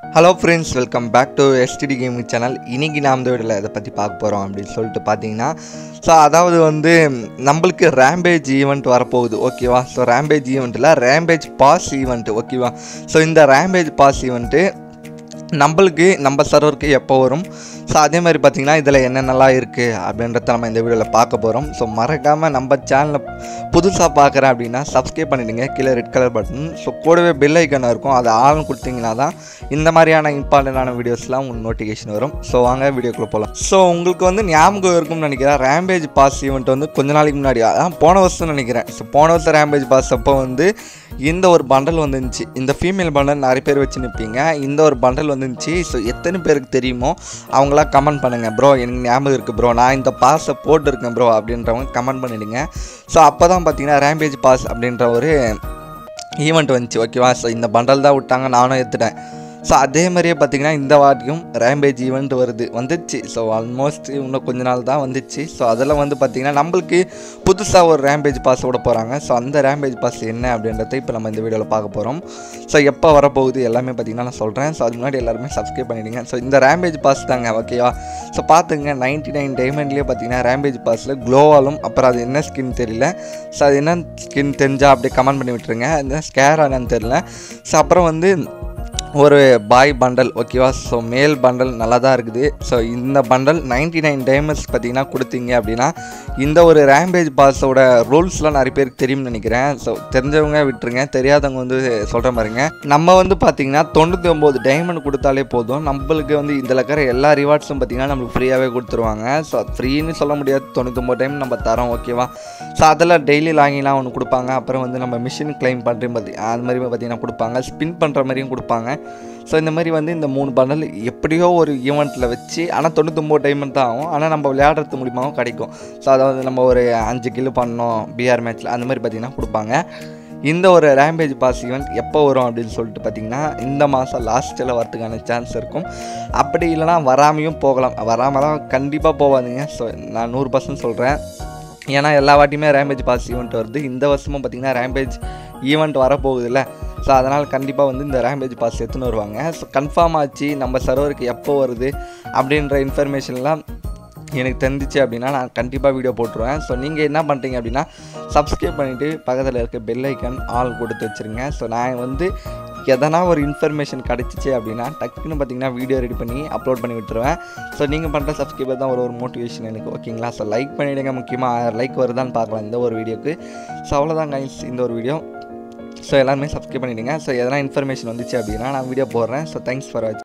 hello friends welcome back to STD gaming channel இன்னைக்கு நாம் இந்த வீடியோவில் இதை பற்றி பார்க்க போகிறோம் அப்படின்னு சொல்லிட்டு பார்த்தீங்கன்னா ஸோ அதாவது வந்து நம்மளுக்கு ரேம்பேஜ் ஈவெண்ட் வரப்போகுது ஓகேவா ஸோ ரேம்பேஜ் ஈவெண்ட்டில் ரேம்பேஜ் பாஸ் ஈவெண்ட் ஓகேவா ஸோ இந்த ரேம்பேஜ் பாஸ் ஈவெண்ட்டு நம்மளுக்கு நம்ம சர்வருக்கு எப்போ வரும் ஸோ அதே மாதிரி பார்த்தீங்கன்னா இதில் என்னென்னலாம் இருக்குது அப்படின்றத நம்ம இந்த வீடியோவில் பார்க்க போகிறோம் ஸோ மறக்காமல் நம்ம சேனலை புதுசாக பார்க்குறேன் அப்படின்னா சப்ஸ்கிரைப் பண்ணிவிடுங்க கீழே ரெட் கலர் பட்டன் ஸோ கூடவே பெல் ஐக்கன் இருக்கும் அதை ஆன் கொடுத்தீங்கன்னா தான் இந்த மாதிரியான இம்பார்ட்டண்டான வீடியோஸ்லாம் உங்களுக்கு நோட்டிஃபிகேஷன் வரும் ஸோ வாங்க வீடியோக்குள்ளே போகலாம் ஸோ உங்களுக்கு வந்து ஞாபகம் இருக்கும்னு நினைக்கிறேன் ரேம்பேஜ் பாஸ் ஈவெண்ட் வந்து கொஞ்ச நாளைக்கு முன்னாடி அதான் போன வருஷம் நினைக்கிறேன் ஸோ போன வருஷம் ரேம்பேஜ் பாஸ் அப்போ வந்து இந்த ஒரு பண்டல் வந்துருந்துச்சு இந்த ஃபீமேல் பண்டல் நிறைய பேர் வச்சு நிற்பீங்க இந்த ஒரு பண்டல் வந்துருந்துச்சு ஸோ எத்தனை பேருக்கு தெரியுமோ அவங்களாம் கமெண்ட் பண்ணுங்கள் ப்ரோ எனக்கு ஞாபகம் இருக்குது ப்ரோ நான் இந்த பாஸை போட்டிருக்கேன் ப்ரோ அப்படின்றவங்க கமெண்ட் பண்ணிவிடுங்க ஸோ அப்போ தான் பார்த்தீங்கன்னா ரேம்பேஜ் பாஸ் அப்படின்ற ஒரு ஈவெண்ட் வந்துச்சு ஓகேவா ஸோ இந்த பண்டல் தான் விட்டாங்க நானும் எடுத்துட்டேன் ஸோ அதே மாதிரியே பார்த்தீங்கன்னா இந்த வாட்டியும் ரேம்பேஜ் ஈவெண்ட் வருது வந்துச்சு ஸோ ஆல்மோஸ்ட் இன்னும் கொஞ்ச நாள் தான் வந்துச்சு ஸோ அதில் வந்து பார்த்திங்கன்னா நம்மளுக்கு புதுசாக ஒரு ரேம்பேஜ் பாஸ் விட போகிறாங்க ஸோ அந்த ரேம்பேஜ் பாஸ் என்ன அப்படின்றத இப்போ நம்ம இந்த வீடியோவில் பார்க்க போகிறோம் ஸோ எப்போ வரப்போகுது எல்லாமே பார்த்திங்கன்னா நான் சொல்கிறேன் ஸோ அது முன்னாடி எல்லாருமே சப்ஸ்கிரைப் பண்ணிவிடுங்க ஸோ இந்த ரேம்பேஜ் பாஸ் தாங்க ஓகேவா ஸோ பார்த்துங்க நைன்ட்டி நைன் டைமண்ட்லேயே பார்த்தீங்கன்னா ரேம்பேஜ் பாஸில் க்ளோவாலும் அப்புறம் அது என்ன ஸ்கின் தெரியல ஸோ அது என்ன ஸ்கின் தெரிஞ்சால் அப்படியே கமெண்ட் பண்ணி விட்டுருங்க அந்த ஸ்கேர் என்னன்னு தெரியல ஸோ அப்புறம் வந்து ஒரு பாய் பண்டல் ஓகேவா ஸோ மேல் பண்டல் நல்லா தான் இருக்குது ஸோ இந்த பண்டல் நைன்டி நைன் டைமண்ட்ஸ் பார்த்தீங்கன்னா கொடுத்தீங்க அப்படின்னா இந்த ஒரு ரேம்பேஜ் பாஸோட ரூல்ஸ்லாம் நிறைய பேருக்கு தெரியும்னு நினைக்கிறேன் ஸோ தெரிஞ்சவங்க விட்டுருங்க தெரியாதவங்க வந்து சொல்கிற மாதிரிங்க நம்ம வந்து பார்த்தீங்கன்னா தொண்ணூற்றி ஒம்பது டைமண்ட் கொடுத்தாலே போதும் நம்மளுக்கு வந்து இதில் இருக்கிற எல்லா ரிவார்ட்ஸும் பார்த்தீங்கன்னா நம்மளுக்கு ஃப்ரீயாகவே கொடுத்துருவாங்க ஸோ ஃப்ரீன்னு சொல்ல முடியாது தொண்ணூத்தொம்பது டைம் நம்ம தரோம் ஓகேவா ஸோ அதில் டெய்லி லாகின்லாம் ஒன்று கொடுப்பாங்க அப்புறம் வந்து நம்ம மிஷின் கிளைம் பண்ணுற மாதிரி அது மாதிரி பார்த்தீங்கன்னா கொடுப்பாங்க ஸ்பின் பண்ணுற மாதிரியும் கொடுப்பாங்க ஸோ இந்த மாதிரி வந்து இந்த மூணு பண்டல் எப்படியோ ஒரு ஈவெண்ட்டில் வச்சு ஆனால் தொண்ணூத்தொம்பது டைமண்ட் தான் ஆகும் ஆனால் நம்ம விளையாடுறது மூலியமாகவும் கிடைக்கும் ஸோ அதாவது நம்ம ஒரு அஞ்சு கிலோ பண்ணோம் பிஆர் மேட்ச்சில் அந்த மாதிரி பார்த்திங்கன்னா கொடுப்பாங்க இந்த ஒரு ரேம்பேஜ் பாஸ் ஈவெண்ட் எப்போ வரும் அப்படின்னு சொல்லிட்டு பார்த்தீங்கன்னா இந்த மாதம் லாஸ்ட்டில் வரதுக்கான சான்ஸ் இருக்கும் அப்படி இல்லைனா வராமையும் போகலாம் வராமலாம் கண்டிப்பாக போகாதுங்க ஸோ நான் நூறு பர்சன்ட் சொல்கிறேன் ஏன்னா எல்லா வாட்டியுமே ரேம்பேஜ் பாஸ் ஈவெண்ட் வருது இந்த வருஷமும் பார்த்திங்கன்னா ரேம்பேஜ் ஈவெண்ட் வரப்போகுதுல்ல ஸோ அதனால் கண்டிப்பாக வந்து இந்த ரேம்பேஜ் பாஸ் எடுத்துன்னு வருவாங்க ஸோ கன்ஃபார்ம் ஆச்சு நம்ம சர்வருக்கு எப்போ வருது அப்படின்ற இன்ஃபர்மேஷன்லாம் எனக்கு தெரிஞ்சிச்சு அப்படின்னா நான் கண்டிப்பாக வீடியோ போட்டுருவேன் ஸோ நீங்கள் என்ன பண்ணுறீங்க அப்படின்னா சப்ஸ்கிரைப் பண்ணிவிட்டு பக்கத்தில் இருக்க பெல் ஐக்கன் ஆல் கொடுத்து வச்சுருங்க ஸோ நான் வந்து எதனா ஒரு இன்ஃபர்மேஷன் கிடச்சிச்சு அப்படின்னா டக்குன்னு பார்த்தீங்கன்னா வீடியோ ரெடி பண்ணி அப்லோட் பண்ணி விட்டுருவேன் ஸோ நீங்கள் பண்ணுற சப்ஸ்கிரைபர் தான் ஒரு ஒரு மோட்டிவேஷன் எனக்கு ஓகேங்களா ஸோ லைக் பண்ணிவிடுங்க முக்கியமாக லைக் வருதான்னு பார்க்கலாம் இந்த ஒரு வீடியோக்கு ஸோ அவ்வளோதான் கைஸ் இந்த ஒரு வீடியோ ஸோ எல்லாருமே சப்ஸ்கிரைப் பண்ணிவிடுங்க ஸோ எதனா இன்ஃபர்மேஷன் வந்துச்சு அப்படின்னா நான் வீடியோ போடுறேன் ஸோ தேங்க்ஸ் ஃபார் வாட்சிங்